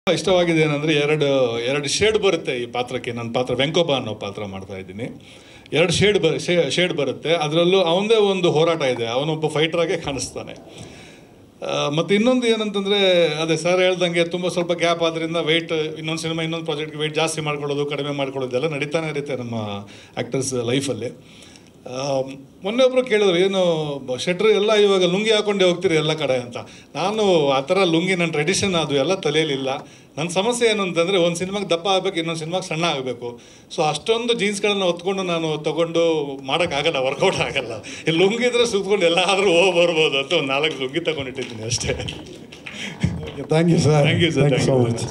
ಇಷ್ಟವಾಗಿದೆ ಏನಂದ್ರೆ ಎರಡು ಎರಡು ಶೇಡ್ ಬರುತ್ತೆ ಈ ಪಾತ್ರಕ್ಕೆ ನನ್ನ ಪಾತ್ರ ವೆಂಕೋಬ ಅನ್ನೋ ಪಾತ್ರ ಮಾಡ್ತಾ ಇದ್ದೀನಿ ಎರಡು ಶೇಡ್ ಬರ ಶೇಡ್ ಬರುತ್ತೆ ಅದರಲ್ಲೂ ಅವನದೇ ಒಂದು ಹೋರಾಟ ಇದೆ ಅವನೊಬ್ಬ ಫೈಟರಾಗೆ ಕಾಣಿಸ್ತಾನೆ ಆ, ಮತ್ತೆ ಇನ್ನೊಂದು ಏನಂತಂದ್ರೆ ಅದೇ ಸರ್ ಹೇಳ್ದಂಗೆ ತುಂಬ ಸ್ವಲ್ಪ ಗ್ಯಾಪ್ ಆದ್ರಿಂದ ವೆಯ್ಟ್ ಇನ್ನೊಂದು ಸಿನಿಮಾ ಇನ್ನೊಂದು ಪ್ರಾಜೆಕ್ಟ್ಗೆ ವೆಯ್ಟ್ ಜಾಸ್ತಿ ಮಾಡ್ಕೊಳ್ಳೋದು ಕಡಿಮೆ ಮಾಡ್ಕೊಳ್ಳೋದು ಎಲ್ಲ ನಡೀತಾನೆ ಇರುತ್ತೆ ನಮ್ಮ ಆ್ಯಕ್ಟರ್ಸ್ ಲೈಫಲ್ಲಿ ಮೊನ್ನೆ ಒಬ್ರು ಕೇಳಿದ್ರು ಏನು ಬ- ಶೆಟ್ರು ಎಲ್ಲ ಇವಾಗ ಲುಂಗಿ ಹಾಕೊಂಡೇ ಹೋಗ್ತೀರಿ ಎಲ್ಲ ಕಡೆ ಅಂತ ನಾನು ಆ ಥರ ಲುಂಗಿ ನನ್ನ ಟ್ರೆಡಿಷನ್ ಅದು ಎಲ್ಲ ತಲೆಯಲ್ಲಿಲ್ಲ ನನ್ನ ಸಮಸ್ಯೆ ಏನು ಅಂತಂದರೆ ಒಂದು ಸಿನಿಮಾಗೆ ದಪ್ಪ ಆಗಬೇಕು ಇನ್ನೊಂದು ಸಿನಿಮಾಗೆ ಸಣ್ಣ ಆಗಬೇಕು ಸೊ ಅಷ್ಟೊಂದು ಜೀನ್ಸ್ಗಳನ್ನು ಹೊತ್ಕೊಂಡು ನಾನು ತಗೊಂಡು ಮಾಡೋಕ್ಕಾಗಲ್ಲ ವರ್ಕೌಟ್ ಆಗಲ್ಲ ಈ ಲುಂಗಿ ಇದ್ರೆ ಸುತ್ಕೊಂಡು ಎಲ್ಲಾದರೂ ಹೋಗಿ ಬರ್ಬೋದು ಅಂತ ಒಂದು ನಾಲ್ಕು ಲುಂಗಿ ತಗೊಂಡಿಟ್ಟಿದ್ದೀನಿ ಅಷ್ಟೇ thank you sir Thank you, sir. Thank you Thank so you. Much